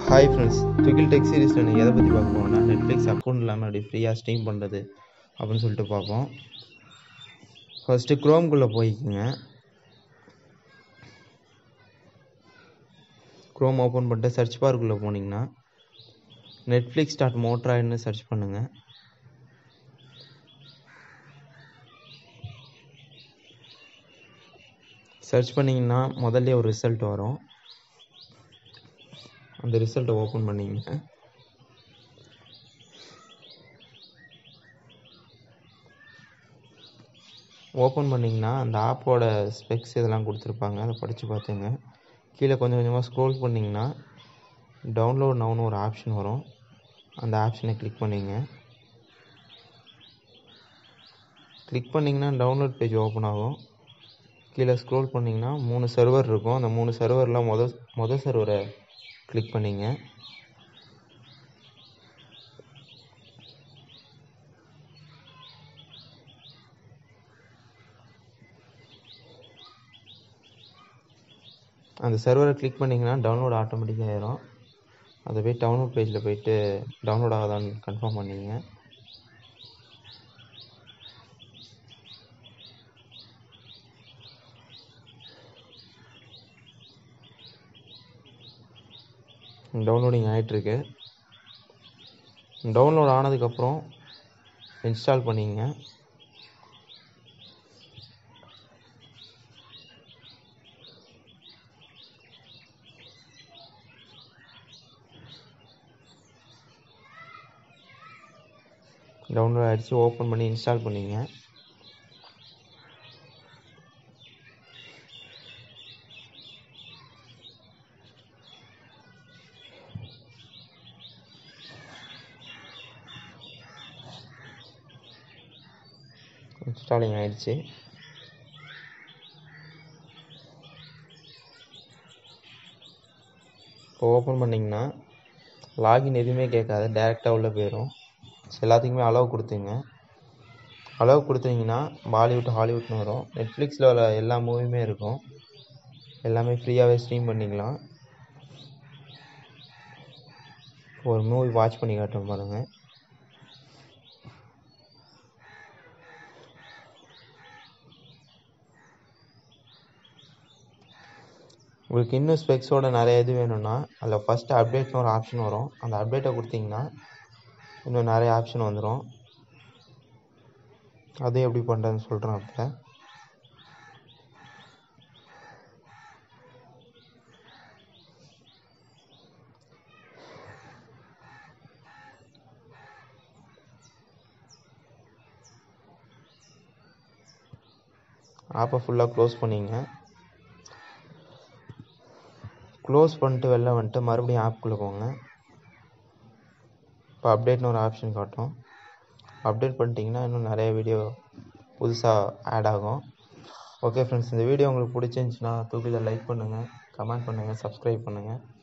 hi friends ட்விக்கிள் tech சீரிஸில் நீங்கள் எதை பற்றி பார்க்க போகிறோம்னா நெட்ஃப்ளிக்ஸ் அக்கௌண்ட் இல்லாமல் அப்படி ஃப்ரீயாக ஸ்ட்ரீம் பண்ணுறது அப்படின்னு சொல்லிட்டு பார்ப்போம் ஃபஸ்ட்டு க்ரோம்குள்ளே போய்க்குங்க க்ரோம் ஓப்பன் பண்ணிட்டு சர்ச் பார்க்குள்ளே போனீங்கன்னா நெட்ஃப்ளிக்ஸ் டாட் மோட்ராய்டுன்னு சர்ச் பண்ணுங்கள் சர்ச் பண்ணிங்கன்னா முதல்ல ஒரு ரிசல்ட் வரும் அந்த ரிசல்ட்டை ஓப்பன் பண்ணிங்க ஓப்பன் பண்ணிங்கன்னா அந்த ஆப்போட ஸ்பெக்ஸ் இதெல்லாம் கொடுத்துருப்பாங்க அதை படித்து பார்த்துங்க கீழே கொஞ்சம் கொஞ்சமாக ஸ்க்ரோல் பண்ணிங்கன்னா டவுன்லோட் நவுன்னு ஒரு ஆப்ஷன் வரும் அந்த ஆப்ஷனை கிளிக் பண்ணிங்க கிளிக் பண்ணிங்கன்னா டவுன்லோட் பேஜ் ஓப்பன் ஆகும் கீழே ஸ்க்ரோல் பண்ணிங்கன்னா மூணு சர்வர் இருக்கும் அந்த மூணு சர்வரில் மொதல் மொதல் சர்வரை கிளிக் பண்ணிங்க அந்த சர்வரை கிளிக் பண்ணிங்கன்னா டவுன்லோட் ஆட்டோமேட்டிக்காக ஆயிரும் அதை போய் டவுன்லோட் பேஜில் போயிட்டு டவுன்லோட் ஆகுதான்னு கன்ஃபார்ம் பண்ணிங்க டவுன்லோடிங் ஆகிட்டுருக்கு டவுன்லோட் ஆனதுக்கப்புறம் இன்ஸ்டால் பண்ணிங்க டவுன்லோட் ஆகிடுச்சு ஓப்பன் பண்ணி இன்ஸ்டால் பண்ணிங்க இன்ஸ்டாலிங் ஆயிடுச்சு இப்போ ஓப்பன் பண்ணிங்கன்னா லாகின் எதுவுமே கேட்காது டேரெக்டாக உள்ளே போயிடும் எல்லாத்துக்குமே அலோவ் கொடுத்துங்க அலோவ் கொடுத்தீங்கன்னா பாலிவுட் ஹாலிவுட்னு வரும் நெட்ஃப்ளிக்ஸில் உள்ள எல்லா மூவியுமே இருக்கும் எல்லாமே ஃப்ரீயாகவே ஸ்ட்ரீம் பண்ணிக்கலாம் ஒரு மூவி வாட்ச் பண்ணி காட்டுறோம் பாருங்கள் உங்களுக்கு இன்னும் ஸ்பெக்ஸோட நிறைய இது வேணும்னா அதில் ஃபஸ்ட்டு அப்டேட்னு ஒரு ஆப்ஷன் வரும் அந்த அப்டேட்டை கொடுத்தீங்கன்னா இன்னும் நிறைய ஆப்ஷன் வந்துடும் அது எப்படி பண்ணுறதுன்னு சொல்கிறேன் அப்போ ஆப்பை ஃபுல்லாக க்ளோஸ் பண்ணிங்க க்ளோஸ் பண்ணிட்டு வெளில வந்துட்டு மறுபடியும் ஆப்குள்ளே போங்க இப்போ அப்டேட்னு ஒரு ஆப்ஷன் காட்டும் அப்டேட் பண்ணிட்டீங்கன்னா இன்னும் நிறைய வீடியோ புதுசாக ஆட் ஆகும் ஓகே ஃப்ரெண்ட்ஸ் இந்த வீடியோ உங்களுக்கு பிடிச்சிருந்துச்சின்னா தூக்கில் லைக் பண்ணுங்கள் கமெண்ட் பண்ணுங்கள் சப்ஸ்கிரைப் பண்ணுங்கள்